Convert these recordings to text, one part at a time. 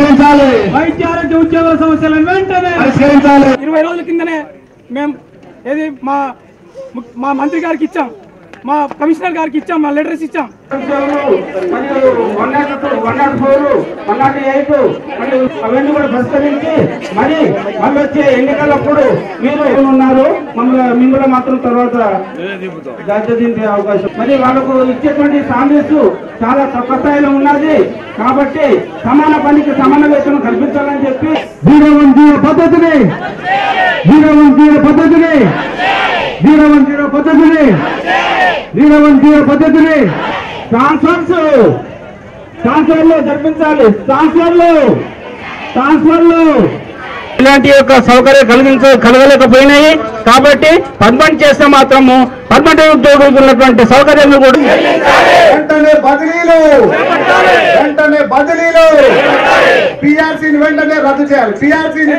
పరిష్కరించాలి వైద్య ఆరోగ్య ఉద్యోగుల సమస్యలను వెంటనే పరిష్కరించాలి ఇరవై రోజుల కిందనే మేము ఏది మా మా మంత్రి గారికి ఇచ్చాం మా కమిషనర్ గారికి ఇచ్చాం మా లెటర్స్ ఇచ్చాం మరియు one nought two one nought four one nought eight మరియు అవన్నీ కూడా పరిష్కరించి మరి మళ్ళీ వచ్చే ఎన్నికలప్పుడు మీరు ఉన్నారు మమ్మల్ని మిమ్మల్ని మాత్రం తర్వాత గద్దె దింపే అవకాశం మరి వాళ్ళకు ఇచ్చేటువంటి సాంగ్స్ చాలా తక్కువ స్థాయిలో ఉన్నది కాబట్టి సమాన పనికి సమాన వేతనం కల్పించాలని చెప్పి జీరో వన్ జీరో పద్ధతిని జీరో వన్ జీరో పద్ధతిని జీరో వన్ జీరో పద్ధతిని జీరో వన్ జీరో పద్ధతిని ట్రాన్స్ఫర్స్ ట్రాన్స్ఫర్లు జరిపించాలి ట్రాన్స్ఫర్లు ట్రాన్స్ఫర్లు ఇలాంటి యొక్క సౌకర్యం కలిగించ కలగలేకపోయినాయి కాబట్టి పర్మనెంట్ చేస్తే మాత్రము పర్మనెంట్ ఉద్యోగులకు ఉన్నటువంటి సౌకర్యాలను కూడా వెంటనే బదిలీలు వెంటనే బదిలీలు పిఆర్సీని వెంటనే రద్దు చేయాలి పిఆర్సీని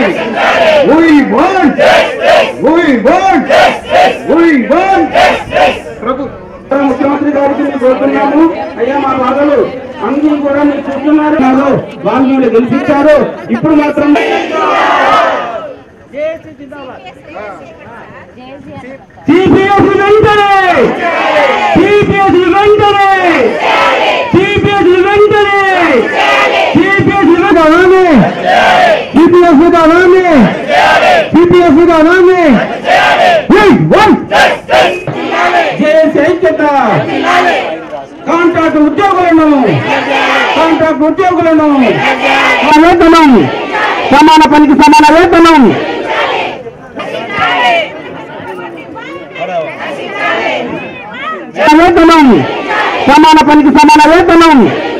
ముఖ్యమంత్రి గారికి మేము కోరుతున్నాము అయ్యా మా బాధలు అందరూ కూడా మీరు చూస్తున్నారు కాదు వాళ్ళు మీరు గెలిపించారు ఇప్పుడు మాత్రం సిపిఎస్ వెంటనే సిపిఎస్ వెంటనే సిపిఎస్ వెంటనే సిపిఎస్ కావాలి సిపిఎస్ కావాలి సిపిఎస్ కావాలి వన్ జేఏసీ ఐక్యత కాంట్రాక్ట్ ఉద్యోగులను కాంట్రాక్ట్ ఉద్యోగులను వేతనం సమాన పనికి సమాన వేతనం వేతనం సమాన పనికి సమాన వేతనం